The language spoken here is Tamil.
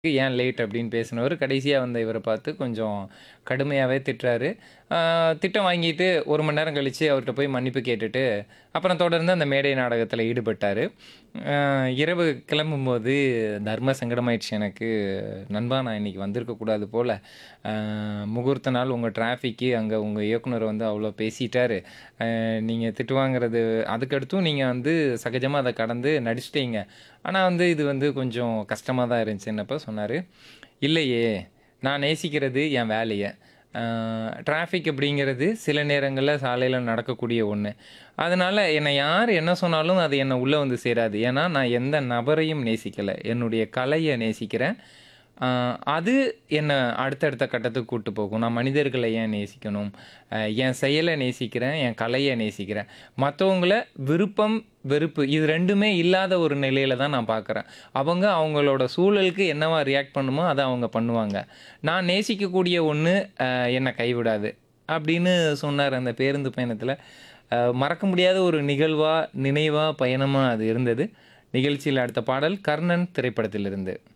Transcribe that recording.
ஏன் லேட் அப்படின்னு பேசினவர் கடைசியாக வந்த இவரை பார்த்து கொஞ்சம் கடுமையாகவே திட்டுறாரு ஆஹ் திட்டம் வாங்கிட்டு ஒரு மணி நேரம் கழித்து அவர்கிட்ட போய் மன்னிப்பு கேட்டுட்டு அப்புறம் தொடர்ந்து அந்த மேடை நாடகத்தில் ஈடுபட்டார் இரவு கிளம்பும்போது தர்ம சங்கடமாயிடுச்சு எனக்கு நண்பா நான் இன்னைக்கு வந்திருக்கக்கூடாது போல் முகூர்த்த நாள் உங்கள் டிராஃபிக்கு அங்கே உங்கள் இயக்குனர் வந்து அவ்வளோ பேசிட்டாரு நீங்கள் திட்டு வாங்குறது அதுக்கடுத்தும் நீங்கள் வந்து சகஜமாக அதை கடந்து நடிச்சிட்டீங்க ஆனால் வந்து இது வந்து கொஞ்சம் கஷ்டமாக தான் இருந்துச்சுன்னப்ப சொன்னார் இல்லையே நான் நேசிக்கிறது என் வேலையை டிராஃபிக் அப்படிங்கிறது சில நேரங்களில் சாலையில் நடக்கக்கூடிய ஒன்று அதனால் என்னை யார் என்ன சொன்னாலும் அது என்னை உள்ளே வந்து சேராது ஏன்னா நான் எந்த நபரையும் நேசிக்கலை என்னுடைய கலையை நேசிக்கிறேன் ஆஹ் அது என்னை அடுத்தடுத்த கட்டத்துக்கு கூட்டு போகும் நான் மனிதர்களை ஏன் நேசிக்கணும் ஆஹ் என் செயலை நேசிக்கிறேன் என் கலையை நேசிக்கிறேன் மற்றவங்கள விருப்பம் வெறுப்பு இது ரெண்டுமே இல்லாத ஒரு நிலையில தான் நான் பார்க்குறேன் அவங்க அவங்களோட சூழலுக்கு என்னவா ரியாக்ட் பண்ணுமோ அதை அவங்க பண்ணுவாங்க நான் நேசிக்கக்கூடிய ஒன்று என்னை கைவிடாது அப்படின்னு சொன்னார் அந்த பேருந்து பயணத்தில் மறக்க முடியாத ஒரு நிகழ்வா நினைவா பயணமாக அது இருந்தது நிகழ்ச்சியில் அடுத்த பாடல் கர்ணன் திரைப்படத்திலிருந்து